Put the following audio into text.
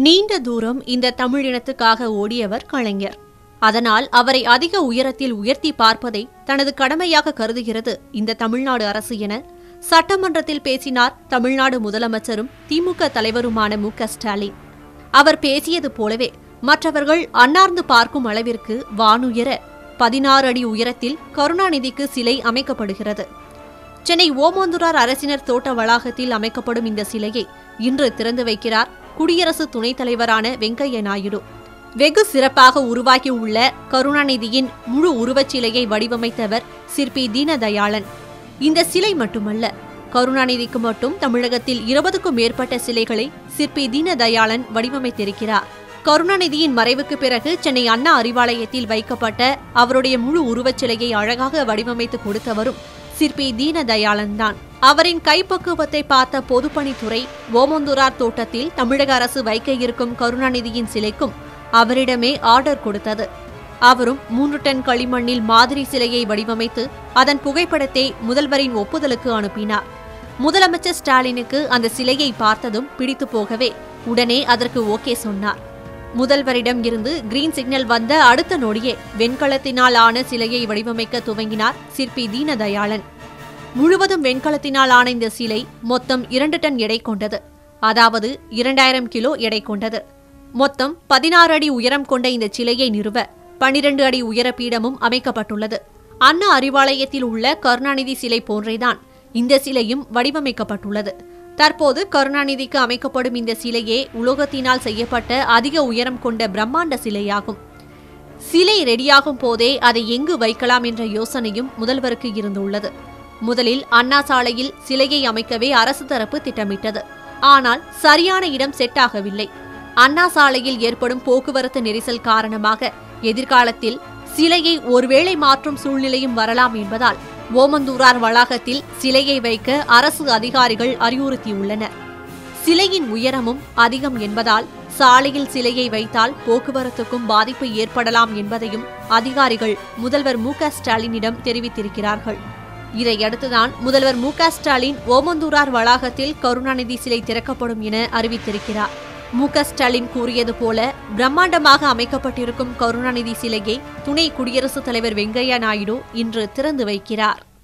நீண்ட தூரம் இந்த தமிழினத்துக்காக ஓடியவர் கலைஞர் அதனால் அவரை அதிக உயரத்தில் உயர்த்தி பார்ப்பதை தனது கடமையாக கருதுகிறது இந்த தமிழ்நாடு அரசு என சட்டமன்றத்தில் பேசினார் தமிழ்நாடு முதலமைச்சரும் திமுக தலைவருமான மு க ஸ்டாலின் அவர் பேசியது போலவே மற்றவர்கள் அன்னார்ந்து பார்க்கும் அளவிற்கு வானுயர பதினாறு அடி உயரத்தில் கருணாநிதிக்கு சிலை அமைக்கப்படுகிறது சென்னை ஓமந்தூரார் அரசினர் தோட்ட வளாகத்தில் அமைக்கப்படும் இந்த சிலையை இன்று திறந்து வைக்கிறார் குடியரசு துணைத் தலைவரான வெங்கையா நாயுடு வெகு சிறப்பாக உருவாகியுள்ள கருணாநிதியின் முழு உருவச் சிலையை வடிவமைத்தவர் சிற்பி தீனதயாளன் இந்த சிலை மட்டுமல்ல கருணாநிதிக்கு மட்டும் தமிழகத்தில் இருபதுக்கும் மேற்பட்ட சிலைகளை சிற்பி தீனதயாளன் வடிவமைத்திருக்கிறார் கருணாநிதியின் மறைவுக்கு பிறகு சென்னை அண்ணா அறிவாலயத்தில் வைக்கப்பட்ட அவருடைய முழு உருவச் சிலையை அழகாக வடிவமைத்து கொடுத்தவரும் சிற்பி தீனதயாளன் தான் அவரின் கைப்பக்குவத்தை பார்த்த பொதுப்பணித்துறை ஓமந்தூரார் தோட்டத்தில் தமிழக அரசு வைக்க இருக்கும் கருணாநிதியின் சிலைக்கும் அவரிடமே ஆர்டர் கொடுத்தது அவரும் மூன்று டன் களிமண்ணில் மாதிரி சிலையை வடிவமைத்து அதன் புகைப்படத்தை முதல்வரின் ஒப்புதலுக்கு அனுப்பினார் முதலமைச்சர் ஸ்டாலினுக்கு அந்த சிலையை பார்த்ததும் பிடித்து போகவே உடனே அதற்கு ஓகே சொன்னார் முதல்வரிடம் இருந்து கிரீன் சிக்னல் வந்த அடுத்த நொடியே வெண்கலத்தினால் ஆன சிலையை வடிவமைக்க துவங்கினார் சிற்பி தீனதயாளன் முழுவதும் வெண்கலத்தினால் ஆன இந்த சிலை மொத்தம் இரண்டு டன் எடை கொண்டது அதாவது இரண்டாயிரம் கிலோ எடை கொண்டது மொத்தம் பதினாறு அடி உயரம் கொண்ட இந்த சிலையை நிறுவ பனிரெண்டு அடி உயர பீடமும் அமைக்கப்பட்டுள்ளது அண்ணா அறிவாலயத்தில் உள்ள கருணாநிதி சிலை போன்றேதான் இந்த சிலையும் வடிவமைக்கப்பட்டுள்ளது தற்போது கருணாநிதிக்கு அமைக்கப்படும் இந்த சிலையே உலோகத்தினால் செய்யப்பட்ட அதிக உயரம் கொண்ட பிரம்மாண்ட சிலையாகும் சிலை ரெடியாகும் போதே அதை எங்கு வைக்கலாம் என்ற யோசனையும் முதல்வருக்கு இருந்துள்ளது முதலில் அண்ணா சாலையில் சிலையை அமைக்கவே அரசு தரப்பு திட்டமிட்டது ஆனால் சரியான இடம் செட் ஆகவில்லை அண்ணா சாலையில் ஏற்படும் போக்குவரத்து நெரிசல் காரணமாக எதிர்காலத்தில் சிலையை ஒருவேளை மாற்றும் சூழ்நிலையும் வரலாம் என்பதால் ஓமந்தூரார் வளாகத்தில் சிலையை வைக்க அரசு அதிகாரிகள் அறிவுறுத்தியுள்ளனர் சிலையின் உயரமும் அதிகம் என்பதால் சாலையில் சிலையை வைத்தால் போக்குவரத்துக்கும் பாதிப்பு ஏற்படலாம் என்பதையும் அதிகாரிகள் முதல்வர் மு க ஸ்டாலினிடம் தெரிவித்திருக்கிறார்கள் இதையடுத்துதான் முதல்வர் மு க ஸ்டாலின் ஓமந்தூரார் வளாகத்தில் கருணாநிதி சிலை திறக்கப்படும் என அறிவித்திருக்கிறார் மு க ஸ்டாலின் கூறியது போல பிரம்மாண்டமாக அமைக்கப்பட்டிருக்கும் கருணாநிதி சிலையை துணை குடியரசுத் தலைவர் வெங்கையா நாயுடு இன்று திறந்து வைக்கிறார்